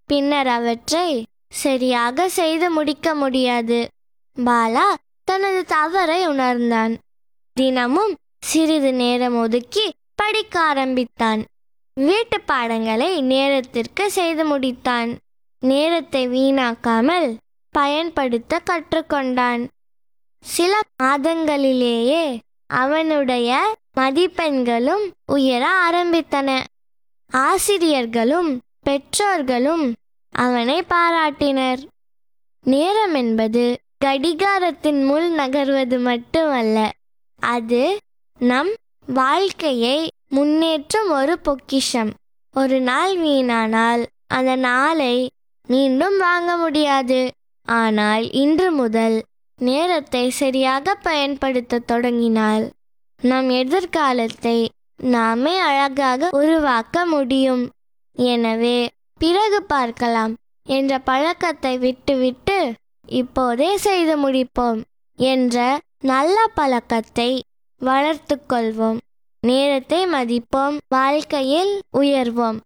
பின்னர் அவற்றை சரியாக செய்து முடிக்க முடியாது பாலா தனது தவறை உணர்ந்தான் தினமும் சிறிது நேரம் ஒதுக்கி படிக்க ஆரம்பித்தான் வீட்டு பாடங்களை நேரத்திற்கு செய்து முடித்தான் நேரத்தை வீணாக்காமல் பயன்படுத்த கற்றுக்கொண்டான் சில மாதங்களிலேயே அவனுடைய மதிப்பெண்களும் உயர ஆரம்பித்தன ஆசிரியர்களும் பெற்றோர்களும் அவனை பாராட்டினர் நேரம் என்பது கடிகாரத்தின் முள் நகர்வது மட்டுமல்ல அது நம் வாழ்க்கையை முன்னேற்றும் ஒரு பொக்கிஷம் ஒரு நாள் வீணானால் அந்த நாளை மீண்டும் வாங்க முடியாது ஆனால் இன்று முதல் நேரத்தை சரியாக பயன்படுத்த தொடங்கினால் நம் எதிர்காலத்தை நாமே அழகாக உருவாக்க முடியும் எனவே பிறகு பார்க்கலாம் என்ற பழக்கத்தை விட்டுவிட்டு இப்போதே செய்து முடிப்போம் என்ற நல்ல பழக்கத்தை வளர்த்துக் கொள்வோம் நேரத்தை மதிப்போம் வாழ்க்கையில் உயர்வோம்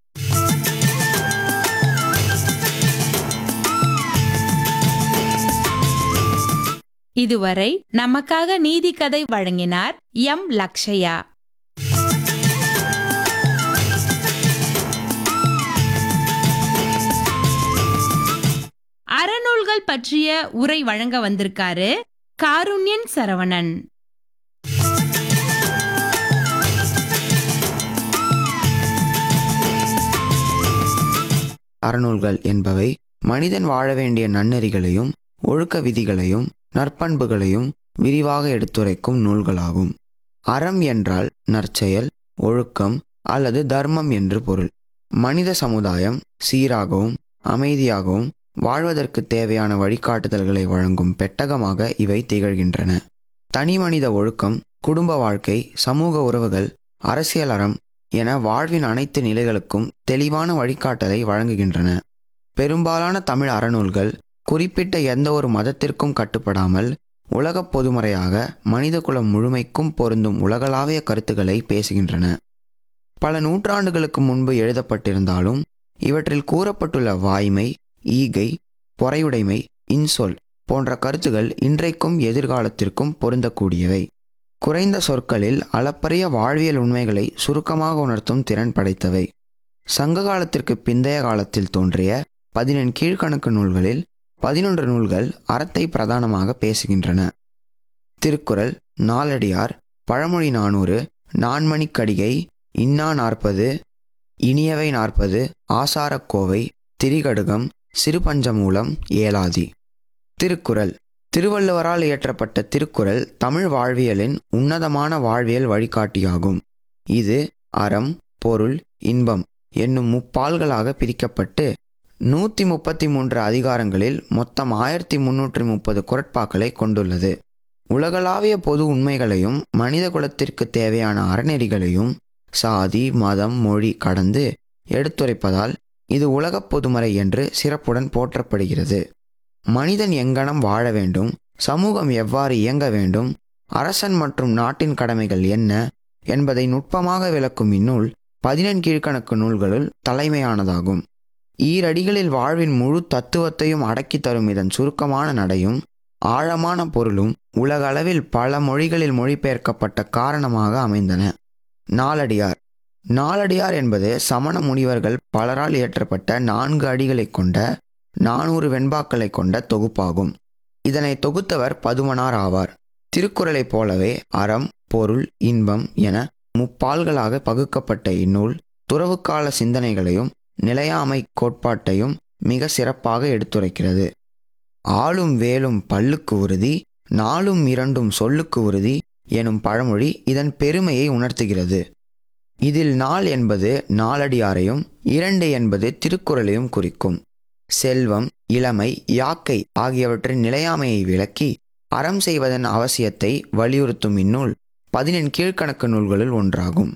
இதுவரை நமக்காக நீதி கதை வழங்கினார் எம் லக்ஷயா அறநூல்கள் பற்றிய உரை வழங்க வந்திருக்காரு காருண்யன் சரவணன் அறநூல்கள் என்பவை மனிதன் வாழ வேண்டிய நன்னெறிகளையும் ஒழுக்க விதிகளையும் நற்பண்புகளையும் விரிவாக எடுத்துரைக்கும் நூல்களாகும் அறம் என்றால் நற்செயல் ஒழுக்கம் அல்லது தர்மம் என்று பொருள் மனித சமுதாயம் சீராகவும் அமைதியாகவும் வாழ்வதற்கு தேவையான வழிகாட்டுதல்களை வழங்கும் பெட்டகமாக இவை திகழ்கின்றன தனிமனித ஒழுக்கம் குடும்ப வாழ்க்கை சமூக உறவுகள் அரசியல் அறம் என வாழ்வின் அனைத்து நிலைகளுக்கும் தெளிவான வழிகாட்டலை வழங்குகின்றன பெரும்பாலான தமிழ் அறநூல்கள் குறிப்பிட்ட எந்த ஒரு மதத்திற்கும் கட்டுப்படாமல் உலகப் பொதுமறையாக மனிதகுலம் முழுமைக்கும் பொருந்தும் உலகளாவிய கருத்துக்களை பேசுகின்றன பல நூற்றாண்டுகளுக்கு முன்பு எழுதப்பட்டிருந்தாலும் இவற்றில் கூறப்பட்டுள்ள வாய்மை ஈகை பொறையுடைமை இன்சொல் போன்ற கருத்துகள் இன்றைக்கும் எதிர்காலத்திற்கும் பொருந்தக்கூடியவை குறைந்த சொற்களில் அளப்பரிய வாழ்வியல் உண்மைகளை சுருக்கமாக உணர்த்தும் திறன் படைத்தவை சங்க காலத்திற்கு பிந்தைய காலத்தில் தோன்றிய பதினெண் கீழ்க்கணக்கு நூல்களில் பதினொன்று நூல்கள் அறத்தை பிரதானமாக பேசுகின்றன திருக்குறள் நாலடியார் பழமொழி நானூறு நான்மணிக்கடிகை இன்னா நாற்பது இனியவை நாற்பது ஆசாரக்கோவை திரிகடுகம் சிறுபஞ்சமூலம் ஏலாதி திருக்குறள் திருவள்ளுவரால் இயற்றப்பட்ட திருக்குறள் தமிழ் வாழ்வியலின் உன்னதமான வாழ்வியல் வழிகாட்டியாகும் இது அறம் பொருள் இன்பம் என்னும் முப்பால்களாக பிரிக்கப்பட்டு நூற்றி முப்பத்தி மூன்று அதிகாரங்களில் மொத்தம் ஆயிரத்தி முன்னூற்றி முப்பது குரட்பாக்களை கொண்டுள்ளது உலகளாவிய பொது உண்மைகளையும் மனித குலத்திற்கு தேவையான அறநெறிகளையும் சாதி மதம் மொழி கடந்து எடுத்துரைப்பதால் இது உலகப் பொதுமறை என்று சிறப்புடன் போற்றப்படுகிறது மனிதன் எங்கனம் வாழ வேண்டும் சமூகம் எவ்வாறு இயங்க வேண்டும் அரசன் மற்றும் நாட்டின் கடமைகள் என்ன என்பதை நுட்பமாக விளக்கும் இந்நூல் பதினெண் கீழ்க்கணக்கு நூல்களுள் தலைமையானதாகும் ஈரடிகளில் வாழ்வின் முழு தத்துவத்தையும் அடக்கி தரும் இதன் சுருக்கமான நடையும் ஆழமான பொருளும் உலகளவில் பல மொழிகளில் மொழிபெயர்க்கப்பட்ட காரணமாக அமைந்தன நாலடியார் நாலடியார் என்பது சமண முனிவர்கள் பலரால் இயற்றப்பட்ட நான்கு அடிகளை கொண்ட நானூறு வெண்பாக்களை கொண்ட தொகுப்பாகும் இதனை தொகுத்தவர் பதுமனார் ஆவார் திருக்குறளைப் போலவே அறம் பொருள் இன்பம் என முப்பால்களாக பகுக்கப்பட்ட இந்நூல் துறவுக்கால சிந்தனைகளையும் நிலையாமை கோட்பாட்டையும் மிக சிறப்பாக எடுத்துரைக்கிறது ஆளும் வேலும் பல்லுக்கு உறுதி நாளும் இரண்டும் சொல்லுக்கு உறுதி எனும் பழமொழி இதன் பெருமையை உணர்த்துகிறது இதில் நாள் என்பது நாலடியாரையும் இரண்டு என்பது திருக்குறளையும் குறிக்கும் செல்வம் இளமை யாக்கை ஆகியவற்றின் நிலையாமையை விளக்கி அறம் செய்வதன் அவசியத்தை வலியுறுத்தும் இந்நூல் பதினெண் கீழ்க்கணக்கு நூல்களுள் ஒன்றாகும்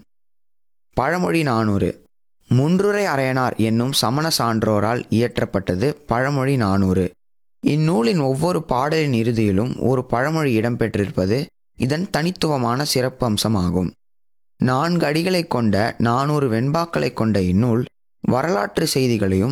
பழமொழி நானூறு முன்றுரை அரையனார் என்னும் சமண சான்றோரால் இயற்றப்பட்டது பழமொழி நானூறு இந்நூலின் ஒவ்வொரு பாடலின் இறுதியிலும் ஒரு பழமொழி இடம்பெற்றிருப்பது இதன் தனித்துவமான சிறப்பு அம்சமாகும் நான்கு அடிகளைக் கொண்ட நானூறு வெண்பாக்களைக் கொண்ட இந்நூல் வரலாற்று செய்திகளையும்